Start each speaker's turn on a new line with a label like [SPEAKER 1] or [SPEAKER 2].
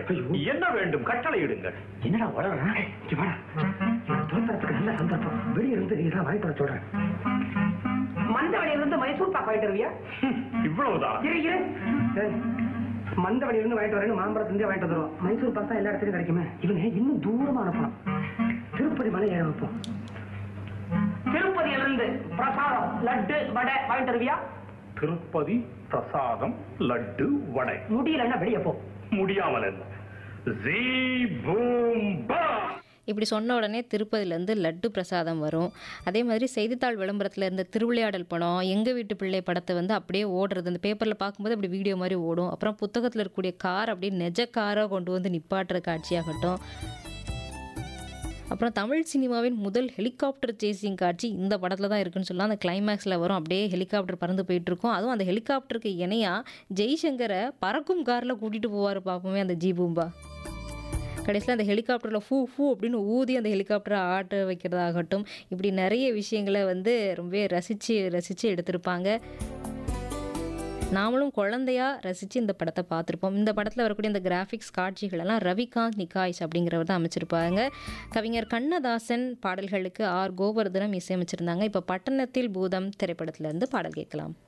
[SPEAKER 1] என்ன வேண்டும் கட்டளையிடுங்கள்
[SPEAKER 2] என்னடா வளர்றான் இங்க வாடா இவன் தோத்துறதுக்கு நல்ல சந்தர்ப்பம் வெளிய இருந்து நீ தான் வாய்ப்பு சொல்றேன்
[SPEAKER 3] மந்தவழியிலிருந்து மைசூர் பாக்கு வாங்கிட்டு வருவியா
[SPEAKER 1] இவ்வளவுதான்
[SPEAKER 3] இரு இரு ஏய், மந்தவழியிலிருந்து வாங்கிட்டு வரேன்னு மாம்பழத்துலேருந்தே வாங்கிட்டு வந்துருவோம் மைசூர் பாக்கு தான் எல்லா இடத்துலயும் கிடைக்குமே இவனை இன்னும் தூரமா அனுப்பணும் திருப்பதி மலை ஏற வைப்போம் திருப்பதியிலிருந்து பிரசாதம் லட்டு வடை வாங்கிட்டு வருவியா
[SPEAKER 1] திருப்பதி பிரசாதம் லட்டு வடை
[SPEAKER 3] முடியலன்னா வெளியே போ
[SPEAKER 1] முடியாமல் என்ன ஜீ பூம் பா
[SPEAKER 4] இப்படி சொன்ன உடனே திருப்பதியிலேருந்து லட்டு பிரசாதம் வரும் அதே மாதிரி செய்தித்தாள் விளம்பரத்தில் இருந்த திருவிளையாடல் படம் எங்கள் வீட்டு பிள்ளை படத்தை வந்து அப்படியே ஓடுறது அந்த பேப்பரில் பார்க்கும்போது அப்படி வீடியோ மாதிரி ஓடும் அப்புறம் புத்தகத்தில் இருக்கக்கூடிய கார் அப்படியே நெஜ காராக கொண்டு வந்து நிப்பாட்டுற காட்சியாகட்டும் அப்புறம் தமிழ் சினிமாவின் முதல் ஹெலிகாப்டர் சேசிங் காட்சி இந்த படத்தில் தான் இருக்குன்னு சொல்லலாம் அந்த கிளைமேக்ஸில் வரும் அப்படியே ஹெலிகாப்டர் பறந்து போயிட்டு இருக்கும் அதுவும் அந்த ஹெலிகாப்டருக்கு இணையாக ஜெய்சங்கரை பறக்கும் காரில் கூட்டிகிட்டு போவார் பார்ப்போமே அந்த ஜீபூம்பா கடைசியில் அந்த ஹெலிகாப்டரில் ஃபூ ஃபூ அப்படின்னு ஊதி அந்த ஹெலிகாப்டரை ஆட்ட வைக்கிறதாகட்டும் இப்படி நிறைய விஷயங்களை வந்து ரொம்ப ரசித்து ரசித்து எடுத்திருப்பாங்க நாமளும் குழந்தையா ரசித்து இந்த படத்தை பார்த்துருப்போம் இந்த படத்தில் வரக்கூடிய இந்த கிராஃபிக்ஸ் காட்சிகள் எல்லாம் ரவிகாந்த் நிகாய்ஸ் அப்படிங்கிறவர் தான் அமைச்சிருப்பாங்க கவிஞர் கண்ணதாசன் பாடல்களுக்கு ஆர் கோவர்தனம் இசையமைச்சிருந்தாங்க இப்போ பட்டணத்தில் பூதம் திரைப்படத்திலேருந்து பாடல் கேட்கலாம்